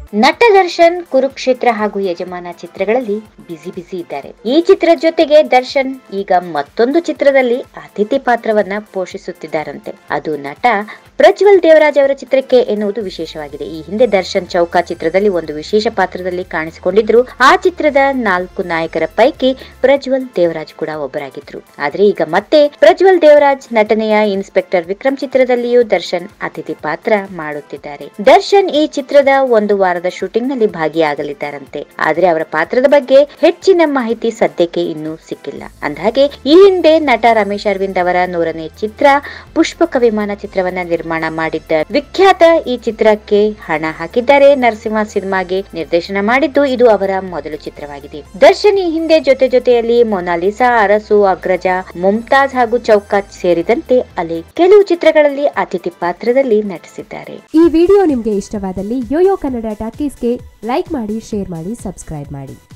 ನಟ ದರ್ಶನ್ ಕುರುಕ್ಷೇತ್ರ ಹಾಗೂ ಯಜಮಾನ ಚಿತ್ರಗಳಲ್ಲಿ ಬಿಸಿ ಬಿಸಿ ಇದ್ದಾರೆ ಈ ಚಿತ್ರದ ಜೊತೆಗೆ ದರ್ಶನ್ ಈಗ ಮತ್ತೊಂದು ಚಿತ್ರದಲ್ಲಿ ಅತಿಥಿ ಪಾತ್ರವನ್ನ ಪೋಷಿಸುತ್ತಿದ್ದಾರಂತೆ ಅದು ನಟ ಪ್ರಜ್ವಲ್ ದೇವರಾಜ್ ಅವರ ಚಿತ್ರಕ್ಕೆ ಎನ್ನುವುದು ವಿಶೇಷವಾಗಿದೆ ಈ ಹಿಂದೆ ದರ್ಶನ್ ಚೌಕ ಚಿತ್ರದಲ್ಲಿ ಒಂದು ವಿಶೇಷ ಪಾತ್ರದಲ್ಲಿ ಕಾಣಿಸಿಕೊಂಡಿದ್ರು ಆ ಚಿತ್ರದ ನಾಲ್ಕು ನಾಯಕರ ಪೈಕಿ ಪ್ರಜ್ವಲ್ ದೇವರಾಜ್ ಕೂಡ ಒಬ್ಬರಾಗಿದ್ರು ಆದ್ರೆ ಈಗ ಮತ್ತೆ ಪ್ರಜ್ವಲ್ ದೇವರಾಜ್ ನಟನೆಯ ಇನ್ಸ್ಪೆಕ್ಟರ್ ವಿಕ್ರಮ್ ಚಿತ್ರದಲ್ಲಿಯೂ ದರ್ಶನ್ ಅತಿಥಿ ಪಾತ್ರ ಮಾಡುತ್ತಿದ್ದಾರೆ ದರ್ಶನ್ ಈ ಚಿತ್ರದ ಒಂದು ವಾರದ ಶೂಟಿಂಗ್ ನಲ್ಲಿ ಭಾಗಿಯಾಗಲಿದ್ದಾರಂತೆ ಆದ್ರೆ ಅವರ ಪಾತ್ರದ ಬಗ್ಗೆ ಹೆಚ್ಚಿನ ಮಾಹಿತಿ ಸದ್ಯಕ್ಕೆ ಇನ್ನೂ ಸಿಕ್ಕಿಲ್ಲ ಅಂದಹಾಗೆ ಈ ಹಿಂದೆ ನಟ ರಮೇಶ್ ಅರವಿಂದ್ ಅವರ ನೂರನೇ ಚಿತ್ರ ಪುಷ್ಪಕ ವಿಮಾನ ಚಿತ್ರವನ್ನ ನಿರ್ಮಾಣ ಮಾಡಿದ್ದ ವಿಖ್ಯಾತ ಈ ಚಿತ್ರಕ್ಕೆ ಹಣ ಹಾಕಿದ್ದಾರೆ ನರಸಿಂಹ ಸಿನಿಮಾಗೆ ನಿರ್ದೇಶನ ಮಾಡಿದ್ದು ಇದು ಅವರ ಮೊದಲ ಚಿತ್ರವಾಗಿದೆ ದರ್ಶನ್ ಈ ಹಿಂದೆ ಜೊತೆ ಜೊತೆಯಲ್ಲಿ ಮೊನಾಲಿಸಾ ಅರಸು ಅಗ್ರಜ ಮುಮ್ತಾಜ್ ಹಾಗೂ ಚೌಕಾತ್ ಸೇರಿದಂತೆ ಅಲ್ಲಿ ಕೆಲವು ಚಿತ್ರಗಳಲ್ಲಿ ಅತಿಥಿ ಪಾತ್ರದಲ್ಲಿ ನಟಿಸಿದ್ದಾರೆ ಈ ವಿಡಿಯೋ ನಿಮಗೆ ಇಷ್ಟವಾದಲ್ಲಿ ಯೋಯೋ ಕನ್ನಡ ಟಾಕೀಸ್ಗೆ ಲೈಕ್ ಮಾಡಿ ಶೇರ್ ಮಾಡಿ ಸಬ್ಸ್ಕ್ರೈಬ್ ಮಾಡಿ